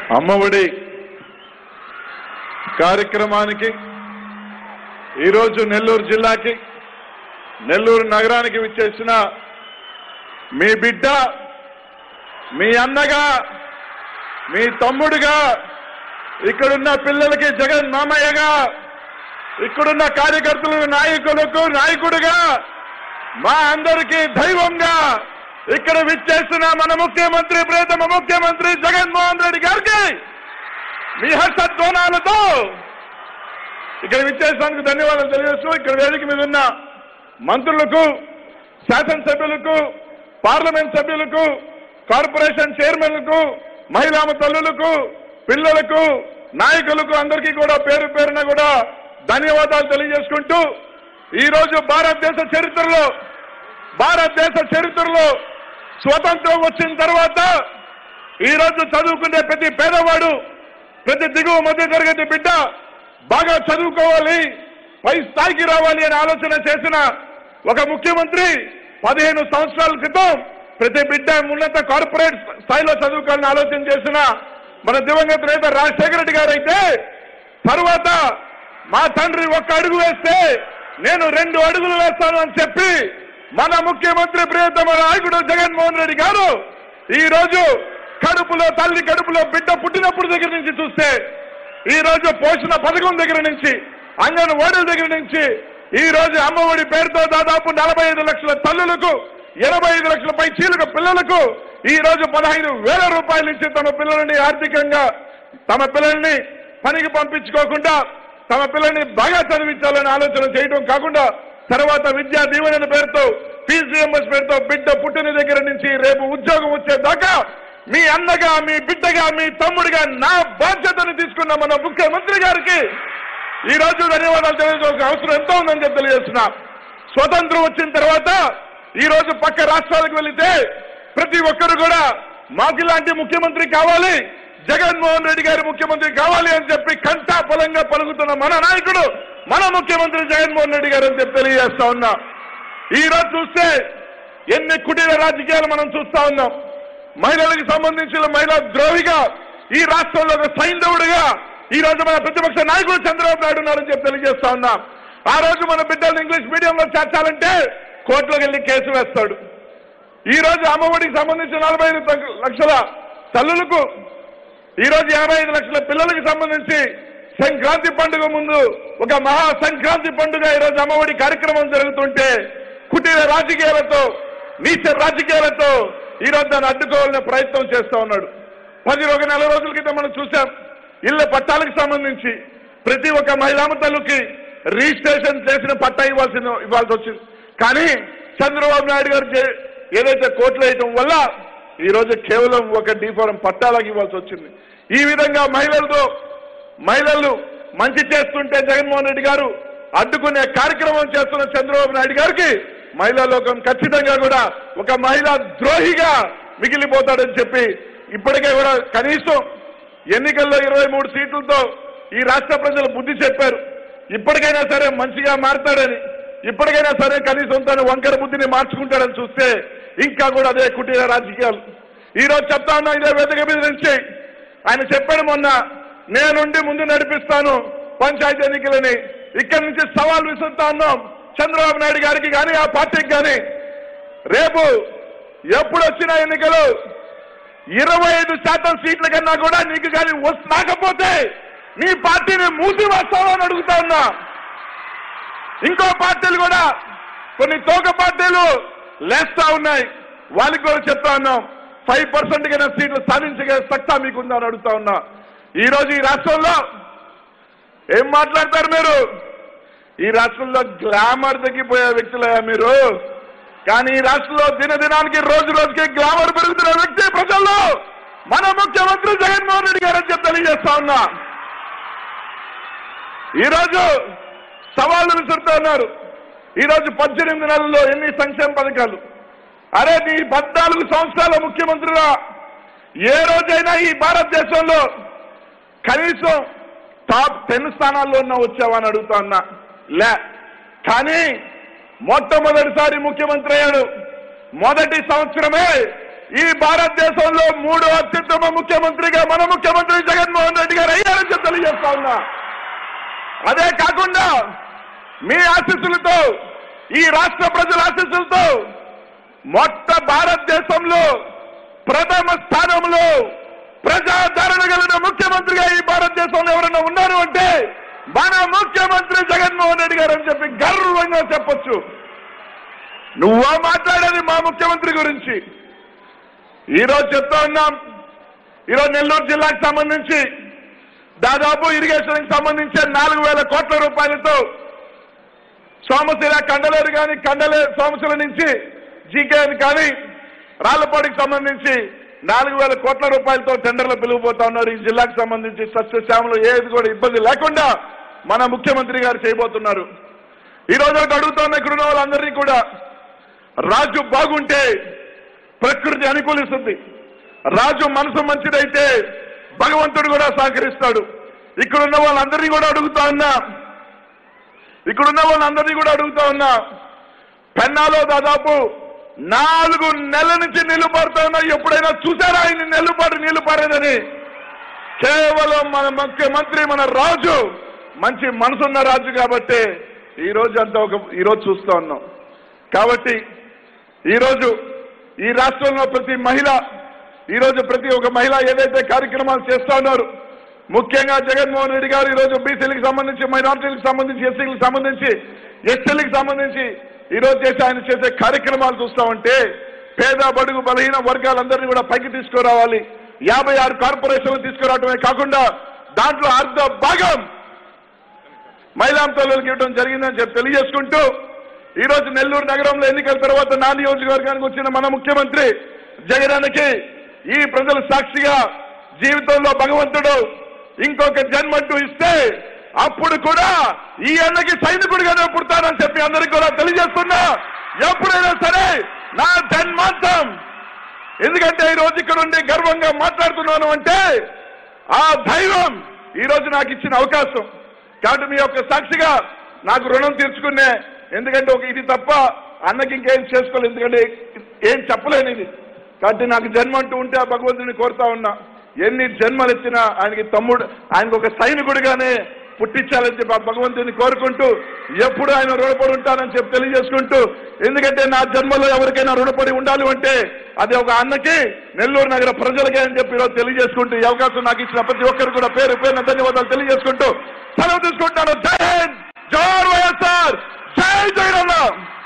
అమ్మఒడి కార్యక్రమానికి ఈరోజు నెల్లూరు జిల్లాకి నెల్లూరు నగరానికి విచ్చేసిన మీ బిడ్డ మీ అన్నగా మీ తమ్ముడుగా ఇక్కడున్న పిల్లలకి జగన్ మామయ్యగా ఇక్కడున్న కార్యకర్తలకు నాయకులకు నాయకుడిగా మా అందరికీ దైవంగా ఇక్కడ విచ్చేస్తున్న మన ముఖ్యమంత్రి ప్రియతమ ముఖ్యమంత్రి జగన్మోహన్ రెడ్డి గారికి మీ హర్షధ్వానాలతో ఇక్కడ విచ్చేసినందుకు ధన్యవాదాలు తెలియజేస్తూ ఇక్కడ వేదిక మీద ఉన్న మంత్రులకు శాసనసభ్యులకు పార్లమెంట్ సభ్యులకు కార్పొరేషన్ చైర్మన్లకు మహిళా తల్లులకు పిల్లలకు నాయకులకు అందరికీ కూడా పేరు పేరున కూడా ధన్యవాదాలు తెలియజేసుకుంటూ ఈ రోజు భారతదేశ చరిత్రలో భారతదేశ చరిత్రలో స్వతంత్రం వచ్చిన తర్వాత ఈ రోజు చదువుకునే ప్రతి పేదవాడు ప్రతి దిగువ మధ్య తరగతి బిడ్డ బాగా చదువుకోవాలి పై స్థాయికి రావాలి అని ఆలోచన చేసిన ఒక ముఖ్యమంత్రి పదిహేను సంవత్సరాల క్రితం ప్రతి బిడ్డ ఉన్నత కార్పొరేట్ స్థాయిలో చదువుకోవాలని ఆలోచన చేసిన మన దివంగత నేత రాజశేఖర రెడ్డి గారు అయితే తరువాత మా తండ్రి ఒక్క అడుగు వేస్తే నేను రెండు అడుగులు వేస్తాను అని చెప్పి మన ముఖ్యమంత్రి ప్రియతమ నాయకుడు జగన్మోహన్ రెడ్డి గారు ఈ రోజు కడుపులో తల్లి కడుపులో బిడ్డ పుట్టినప్పుడు దగ్గర నుంచి చూస్తే ఈ రోజు పోషణ పథకం దగ్గర నుంచి అంగన్వాడీల దగ్గర నుంచి ఈ రోజు అమ్మఒడి పేరుతో దాదాపు నలభై ఐదు లక్షల తల్లులకు ఎనభై ఐదు లక్షల పై చీలక పిల్లలకు ఈ రోజు పదహైదు వేల రూపాయల నుంచి తమ పిల్లలని ఆర్థికంగా తమ పిల్లల్ని పనికి పంపించుకోకుండా తమ పిల్లల్ని బాగా చదివించాలని ఆలోచన చేయడం కాకుండా తర్వాత విద్యా దీవెన పేరుతో పీసీఎంఎస్ పేరుతో బిడ్డ పుట్టిన దగ్గర నుంచి రేపు ఉద్యోగం వచ్చేదాకా మీ అన్నగా మీ బిడ్డగా మీ తమ్ముడిగా నా బాధ్యతను తీసుకున్న మన ముఖ్యమంత్రి గారికి ఈ రోజు ధన్యవాదాలు తెలియజేసిన అవసరం ఎంతో ఉందని చెప్పి తెలియజేస్తున్నా స్వతంత్రం వచ్చిన తర్వాత ఈ రోజు పక్క రాష్ట్రాలకు వెళితే ప్రతి ఒక్కరు కూడా మాకు ఇలాంటి ముఖ్యమంత్రి కావాలి జగన్మోహన్ రెడ్డి గారి ముఖ్యమంత్రి కావాలి అని చెప్పి కంటా బలంగా పలుకుతున్న మన నాయకుడు మన ముఖ్యమంత్రి జగన్మోహన్ రెడ్డి గారు అని చెప్పి తెలియజేస్తా ఉన్నా ఈ రోజు చూస్తే ఎన్ని కుటీర రాజకీయాలు మనం చూస్తా ఉన్నాం మహిళలకు సంబంధించిన మహిళా ద్రోహిగా ఈ రాష్ట్రంలో ఒక సైంధవుడిగా ఈ రోజు మన ప్రతిపక్ష నాయకుడు చంద్రబాబు నాయుడు ఉన్నారని చెప్పి తెలియజేస్తా ఉన్నాం ఆ రోజు మన బిడ్డలను ఇంగ్లీష్ మీడియంలో చేర్చాలంటే కోర్టులోకి వెళ్ళి కేసు వేస్తాడు ఈ రోజు అమ్మఒడికి సంబంధించిన నలభై ఐదు తగ్గ- లక్షల తల్లులకు ఈ రోజు యాభై ఐదు లక్షల పిల్లలకు సంబంధించి సంక్రాంతి పండుగ ముందు ఒక మహా సంక్రాంతి పండుగ ఈ రోజు అమ్మఒడి కార్యక్రమం జరుగుతుంటే కుటీర రాజకీయాలతో నీచ రాజకీయాలతో ఈ రోజు దాన్ని అడ్డుకోవాలనే ప్రయత్నం చేస్తా ఉన్నాడు పది ఒక నెల రోజుల క్రితం మనం చూసాం ఇళ్ల పట్టాలకు సంబంధించి ప్రతి ఒక్క మహిళా తల్లుకి రిజిస్ట్రేషన్ చేసిన పట్టా ఇవ్వాల్సిన ఇవ్వాల్సి వచ్చింది కానీ చంద్రబాబు నాయుడు గారు చే- ఏదైతే కోట్లు వేయటం వల్ల ఈ రోజు కేవలం ఒక డీఫారం పట్టాలకు ఇవ్వాల్సి వచ్చింది ఈ విధంగా మహిళలతో మహిళలు మంచి చేస్తుంటే జగన్మోహన్ రెడ్డి గారు అడ్డుకునే కార్యక్రమం చేస్తున్న చంద్రబాబు నాయుడు గారికి మహిళా లోకం ఖచ్చితంగా కూడా ఒక మహిళా ద్రోహిగా మిగిలిపోతాడని చెప్పి ఇప్పటికే కూడా కనీసం ఎన్నికల్లో ఇరవై మూడు సీట్లతో ఈ రాష్ట్ర ప్రజలు బుద్ధి చెప్పారు ఇప్పటికైనా సరే మంచిగా మారతాడని ఇప్పటికైనా సరే కనీసం తన వంకర బుద్ధిని మార్చుకుంటాడని చూస్తే ఇంకా కూడా అదే కుటీర రాజకీయాలు ఈ రోజు చెప్తా ఉన్నా ఇదే వేదిక మీద నుంచి ఆయన చెప్పాడు మొన్న నేనుండి ముందు నడిపిస్తాను పంచాయతీ ఎన్నికలని ఇక్కడి నుంచి సవాల్ విసురుతా ఉన్నాం చంద్రబాబు నాయుడు గారికి కానీ ఆ పార్టీకి కానీ రేపు ఎప్పుడు వచ్చిన ఎన్నికలు ఇరవై ఐదు శాతం సీట్ల కన్నా కూడా నీకు కానీ వస్- రాకపోతే నీ పార్టీని మూసి వేస్తావా అని అడుగుతా ఉన్నా ఇంకో పార్టీలు కూడా కొన్ని తోక పార్టీలు లేస్తా ఉన్నాయి వాళ్ళకి కూడా చెప్తా ఉన్నాం ఫైవ్ పర్సెంట్ కన్నా సీట్లు సాధించగల సత్తా మీకుందా అని అడుగుతా ఉన్నా ఈ రోజు ఈ రాష్ట్రంలో ఏం మాట్లాడతారు మీరు ఈ రాష్ట్రంలో గ్లామర్ తగ్గిపోయే వ్యక్తులయ్యా మీరు కానీ ఈ రాష్ట్రంలో దినదినానికి రోజు రోజుకి గ్లామర్ పెరుగుతున్న వ్యక్తి ప్రజల్లో మన ముఖ్యమంత్రి జగన్మోహన్ రెడ్డి గారు అని చెప్పి తెలియజేస్తా ఉన్నా ఈరోజు సవాళ్లు విసురుతూ ఉన్నారు ఈరోజు పద్దెనిమిది నెలల్లో ఎన్ని సంక్షేమ పథకాలు అరే నీ పద్నాలుగు సంవత్సరాల ముఖ్యమంత్రిగా ఏ రోజైనా ఈ భారతదేశంలో కనీసం టాప్ టెన్ స్థానాల్లో ఉన్న వచ్చావని అడుగుతా ఉన్నా లే కానీ మొట్టమొదటిసారి ముఖ్యమంత్రి అయ్యాడు మొదటి సంవత్సరమే ఈ భారతదేశంలో మూడో అత్యుత్తమ ముఖ్యమంత్రిగా మన ముఖ్యమంత్రి జగన్మోహన్ రెడ్డి గారు అయ్యారని చెప్పి తెలియజేస్తా ఉన్నా అదే కాకుండా మీ ఆశీస్సులతో ఈ రాష్ట్ర ప్రజల ఆశీస్సులతో మొట్ట భారతదేశంలో ప్రథమ స్థానంలో ప్రజాదరణ కలిగిన ముఖ్యమంత్రిగా ఈ భారతదేశంలో ఎవరైనా ఉన్నారు అంటే మన ముఖ్యమంత్రి జగన్మోహన్ రెడ్డి గారు అని చెప్పి గర్వంగా చెప్పొచ్చు నువ్వా మాట్లాడేది మా ముఖ్యమంత్రి గురించి ఈరోజు చెప్తా ఉన్నాం ఈరోజు నెల్లూరు జిల్లాకు సంబంధించి దాదాపు ఇరిగేషన్ కి సంబంధించి నాలుగు వేల కోట్ల రూపాయలతో సోమశిల కండలేరు కానీ కండలే సోమశిల నుంచి జీకేఎన్ కానీ రాళ్లపాడికి సంబంధించి నాలుగు వేల కోట్ల రూపాయలతో టెండర్లు పిలువబోతా ఉన్నారు ఈ జిల్లాకు సంబంధించి సస్యశ్యామలు ఏది కూడా ఇబ్బంది లేకుండా మన ముఖ్యమంత్రి గారు చేయబోతున్నారు ఈ రోజు ఒకటి అడుగుతున్న ఇక్కడ ఉన్న వాళ్ళందరినీ కూడా రాజు బాగుంటే ప్రకృతి అనుకూలిస్తుంది రాజు మనసు మంచిదైతే భగవంతుడు కూడా సహకరిస్తాడు ఇక్కడ ఉన్న వాళ్ళందరినీ కూడా అడుగుతా ఉన్నా ఇక్కడ ఉన్న వాళ్ళందరినీ కూడా అడుగుతా ఉన్నా పెన్నాలో దాదాపు నాలుగు నెలల నుంచి నీళ్లు పారుతా ఉన్నా ఎప్పుడైనా చూసారా ఆయన నెల్లు పారు నీళ్లు పారేదని కేవలం మన ముఖ్యమంత్రి మన రాజు మంచి మనసున్న రాజు కాబట్టి ఈ రోజు అంతా ఒక ఈ రోజు చూస్తా ఉన్నాం కాబట్టి ఈ రోజు ఈ రాష్ట్రంలో ప్రతి మహిళ ఈ రోజు ప్రతి ఒక్క మహిళ ఏదైతే కార్యక్రమాలు చేస్తా ఉన్నారు ముఖ్యంగా జగన్మోహన్ రెడ్డి గారు ఈ రోజు బీసీలకు సంబంధించి మైనార్టీలకు సంబంధించి ఎస్సీలకు సంబంధించి ఎస్టీలకు సంబంధించి ఈ రోజు చేసే ఆయన చేసే కార్యక్రమాలు చూస్తా ఉంటే పేద బడుగు బలహీన వర్గాలందరినీ కూడా పైకి తీసుకురావాలి యాభై ఆరు కార్పొరేషన్లు తీసుకురావడమే కాకుండా దాంట్లో అర్ధ భాగం మహిళా తల్లులకు ఇవ్వడం జరిగిందని చెప్పి తెలియజేసుకుంటూ ఈ రోజు నెల్లూరు నగరంలో ఎన్నికల తర్వాత నా నియోజకవర్గానికి వచ్చిన మన ముఖ్యమంత్రి జగనానికి ఈ ప్రజల సాక్షిగా జీవితంలో భగవంతుడు ఇంకొక జన్మంటూ ఇస్తే అప్పుడు కూడా ఈ అన్నకి సైనికుడిగానే పుడతానని చెప్పి అందరికీ కూడా తెలియజేస్తున్నా ఎప్పుడైనా సరే నా జన్మాంతం ఎందుకంటే ఈ రోజు ఇక్కడ ఉండి గర్వంగా మాట్లాడుతున్నాను అంటే ఆ ధైర్యం ఈ రోజు నాకు ఇచ్చిన అవకాశం కాబట్టి మీ యొక్క సాక్షిగా నాకు రుణం తీర్చుకునే ఎందుకంటే ఒక ఇది తప్ప అన్నకి ఇంకేం చేసుకోలేదు ఎందుకంటే ఏం చెప్పలేను ఇది కాబట్టి నాకు జన్మ అంటూ ఉంటే ఆ భగవంతుని కోరుతా ఉన్నా ఎన్ని జన్మలు ఇచ్చినా ఆయనకి తమ్ముడు ఆయనకు ఒక సైనికుడిగానే పుట్టించాలని చెప్పి ఆ భగవంతుని కోరుకుంటూ ఎప్పుడు ఆయన రుణపడి ఉంటానని చెప్పి తెలియజేసుకుంటూ ఎందుకంటే నా జన్మలో ఎవరికైనా రుణపడి ఉండాలి అంటే అది ఒక అన్నకి నెల్లూరు నగర ప్రజలకే అని చెప్పి ఈరోజు తెలియజేసుకుంటూ ఈ అవకాశం నాకు ఇచ్చిన ప్రతి ఒక్కరు కూడా పేరు పేరున ధన్యవాదాలు తెలియజేసుకుంటూ సెలవు తీసుకుంటాను జై హింద్ జోర్ వైఎస్ఆర్ జై జగనన్న